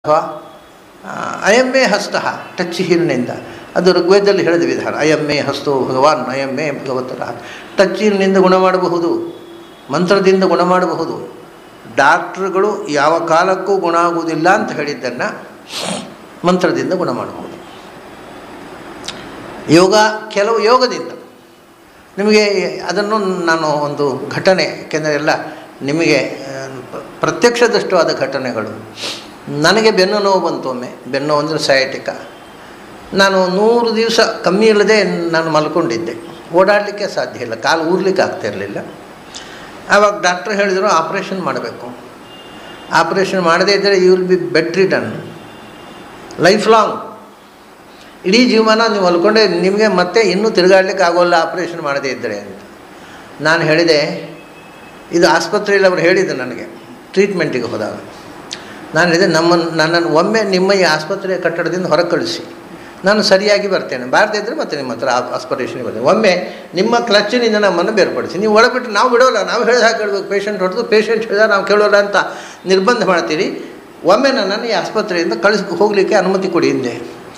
ಅಥವಾ ಅಯಮ್ಮೇ ಹಸ್ತ ಟಚ್ ಹೀರಿನಿಂದ ಅದು ಋಗ್ವೇದದಲ್ಲಿ ಹೇಳಿದ ವಿಧಾನ ಅಯಮ್ಮೇ ಹಸ್ತೋ ಭಗವಾನ್ ಅಯಮ್ಮೇ ಭಗವತರ ಟಚ್ ಹೀರಿನಿಂದ ಗುಣ ಮಾಡಬಹುದು ಮಂತ್ರದಿಂದ ಗುಣ ಮಾಡಬಹುದು ಡಾಕ್ಟ್ರುಗಳು ಯಾವ ಕಾಲಕ್ಕೂ ಗುಣ ಆಗುವುದಿಲ್ಲ ಅಂತ ಹೇಳಿದ್ದನ್ನು ಮಂತ್ರದಿಂದ ಗುಣ ಮಾಡಬಹುದು ಯೋಗ ಕೆಲವು ಯೋಗದಿಂದ ನಿಮಗೆ ಅದನ್ನು ನಾನು ಒಂದು ಘಟನೆ ಯಾಕೆಂದರೆ ಎಲ್ಲ ನಿಮಗೆ ಪ್ರತ್ಯಕ್ಷದಷ್ಟವಾದ ಘಟನೆಗಳು ನನಗೆ ಬೆನ್ನು ನೋವು ಬಂತು ಒಮ್ಮೆ ಬೆನ್ನು ನೋವು ಅಂದರೆ ಸಯಾಟಿಕ ನಾನು ನೂರು ದಿವಸ ಕಮ್ಮಿ ಇಲ್ಲದೆ ನಾನು ಮಲ್ಕೊಂಡಿದ್ದೆ ಓಡಾಡಲಿಕ್ಕೆ ಸಾಧ್ಯ ಇಲ್ಲ ಕಾಲು ಊರ್ಲಿಕ್ಕೆ ಆಗ್ತಾ ಇರಲಿಲ್ಲ ಆವಾಗ ಡಾಕ್ಟ್ರ್ ಹೇಳಿದರು ಆಪ್ರೇಷನ್ ಮಾಡಬೇಕು ಆಪ್ರೇಷನ್ ಮಾಡದೇ ಇದ್ದರೆ you will be bedridden life long ಇಡೀ ಜೀವನ ನೀವು ಹೊಲ್ಕೊಂಡೆ ನಿಮಗೆ ಮತ್ತೆ ಇನ್ನೂ ತಿರುಗಾಡ್ಲಿಕ್ಕೆ ಆಗೋಲ್ಲ ಆಪ್ರೇಷನ್ ಮಾಡದೇ ಇದ್ದರೆ ಅಂತ ನಾನು ಹೇಳಿದೆ ಇದು ಆಸ್ಪತ್ರೆಯಲ್ಲಿ ಅವರು ಹೇಳಿದ್ದು ನನಗೆ ಟ್ರೀಟ್ಮೆಂಟಿಗೆ ಹೋದಾಗ ನಾನು ಹೇಳಿದೆ ನಮ್ಮನ್ನು ನನ್ನನ್ನು ಒಮ್ಮೆ ನಿಮ್ಮ ಈ ಆಸ್ಪತ್ರೆಯ ಕಟ್ಟಡದಿಂದ ಹೊರ ಕಳಿಸಿ ನಾನು ಸರಿಯಾಗಿ ಬರ್ತೇನೆ ಬಾರದೇ ಇದ್ದರೆ ಮತ್ತೆ ನಿಮ್ಮ ಹತ್ರ ಆಸ್ಪರೇಷನ್ಗೆ ಬರ್ತೇನೆ ಒಮ್ಮೆ ನಿಮ್ಮ ಕ್ಲಚ್ನಿಂದ ನಮ್ಮನ್ನು ಬೇರ್ಪಡಿಸಿ ನೀವು ಒಳಬಿಟ್ಟು ನಾವು ಬಿಡೋಲ್ಲ ನಾವು ಹೇಳಿದ ಹಾಗೆ ಕೇಳಬೇಕು ಪೇಷಂಟ್ ಹೊಡೆದು ಪೇಷಂಟ್ ಹೇಳಿದ ನಾವು ಕೇಳೋಲ್ಲ ಅಂತ ನಿರ್ಬಂಧ ಮಾಡ್ತೀರಿ ಒಮ್ಮೆ ನನ್ನನ್ನು ಈ ಆಸ್ಪತ್ರೆಯಿಂದ ಕಳಿಸ್ ಹೋಗಲಿಕ್ಕೆ ಅನುಮತಿ ಕೊಡಿ ಹಿಂದೆ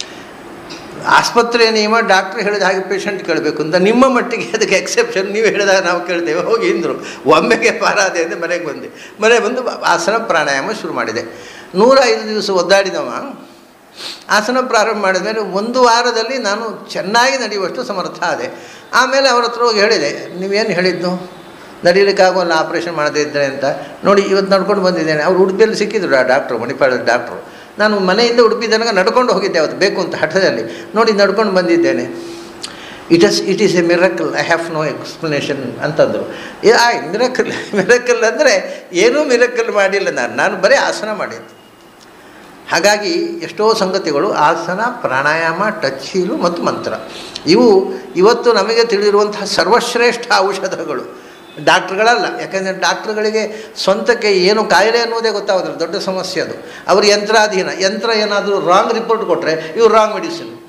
ಆಸ್ಪತ್ರೆಯ ನಿಯಮ ಡಾಕ್ಟ್ರ್ ಹೇಳಿದ ಹಾಗೆ ಪೇಷಂಟ್ ಕೇಳಬೇಕು ಅಂತ ನಿಮ್ಮ ಮಟ್ಟಿಗೆ ಅದಕ್ಕೆ ಎಕ್ಸೆಪ್ಷನ್ ನೀವು ಹೇಳಿದಾಗ ನಾವು ಕೇಳ್ತೇವೆ ಹೋಗಿ ಇಂದರು ಒಮ್ಮೆಗೆ ಪಾರಾದೆ ಅಂದರೆ ಮನೆಗೆ ಬಂದೆ ಮನೆಗೆ ಬಂದು ಆಸನ ಪ್ರಾಣಾಯಾಮ ಶುರು ಮಾಡಿದೆ ನೂರ ಐದು ದಿವಸ ಒದ್ದಾಡಿದವ ಆಸನ ಪ್ರಾರಂಭ ಮಾಡಿದ ಮೇಲೆ ಒಂದು ವಾರದಲ್ಲಿ ನಾನು ಚೆನ್ನಾಗಿ ನಡೆಯುವಷ್ಟು ಸಮರ್ಥ ಆದೆ ಆಮೇಲೆ ಅವ್ರ ಹತ್ರ ಹೋಗಿ ಹೇಳಿದೆ ನೀವೇನು ಹೇಳಿದ್ದು ನಡೀಲಿಕ್ಕಾಗೋಲ್ಲ ಆಪ್ರೇಷನ್ ಮಾಡದೇ ಇದ್ದರೆ ಅಂತ ನೋಡಿ ಇವತ್ತು ನಡ್ಕೊಂಡು ಬಂದಿದ್ದೇನೆ ಅವ್ರು ಉಡುಪಿಯಲ್ಲಿ ಸಿಕ್ಕಿದ್ರು ಆ ಡಾಕ್ಟ್ರು ಮಣಿಪಾಳದ ಡಾಕ್ಟ್ರು ನಾನು ಮನೆಯಿಂದ ಉಡುಪಿ ತನಕ ನಡ್ಕೊಂಡು ಹೋಗಿದ್ದೆ ಅವತ್ತು ಬೇಕು ಅಂತ ಹಠದಲ್ಲಿ ನೋಡಿ ನಡ್ಕೊಂಡು ಬಂದಿದ್ದೇನೆ it is it is a miracle I have no explanation ಅಂತಂದರು ಏ ಆಯ್ ಮಿರಕಲ್ ಮಿರಕಲ್ ಅಂದರೆ ಏನೂ ಮಿರಕಲ್ ಮಾಡಿಲ್ಲ ನಾನು ನಾನು ಬರೀ ಆಸನ ಮಾಡಿದ್ದು ಹಾಗಾಗಿ ಎಷ್ಟೋ ಸಂಗತಿಗಳು ಆಸನ ಪ್ರಾಣಾಯಾಮ ಟಚ್ ಹೀಲು ಮತ್ತು ಮಂತ್ರ ಇವು ಇವತ್ತು ನಮಗೆ ತಿಳಿದಿರುವಂತಹ ಸರ್ವಶ್ರೇಷ್ಠ ಔಷಧಗಳು ಡಾಕ್ಟ್ರುಗಳಲ್ಲ ಯಾಕೆಂದರೆ ಡಾಕ್ಟ್ರುಗಳಿಗೆ ಸ್ವಂತಕ್ಕೆ ಏನು ಕಾಯಿಲೆ ಅನ್ನೋದೇ ಗೊತ್ತಾಗೋದಿಲ್ಲ ದೊಡ್ಡ ಸಮಸ್ಯೆ ಅದು ಅವರು ಯಂತ್ರಾಧೀನ ಯಂತ್ರ ಏನಾದರೂ ರಾಂಗ್ ರಿಪೋರ್ಟ್ ಕೊಟ್ಟರೆ ಇವ್ರು ರಾಂಗ್ ಮೆಡಿಸಿನ್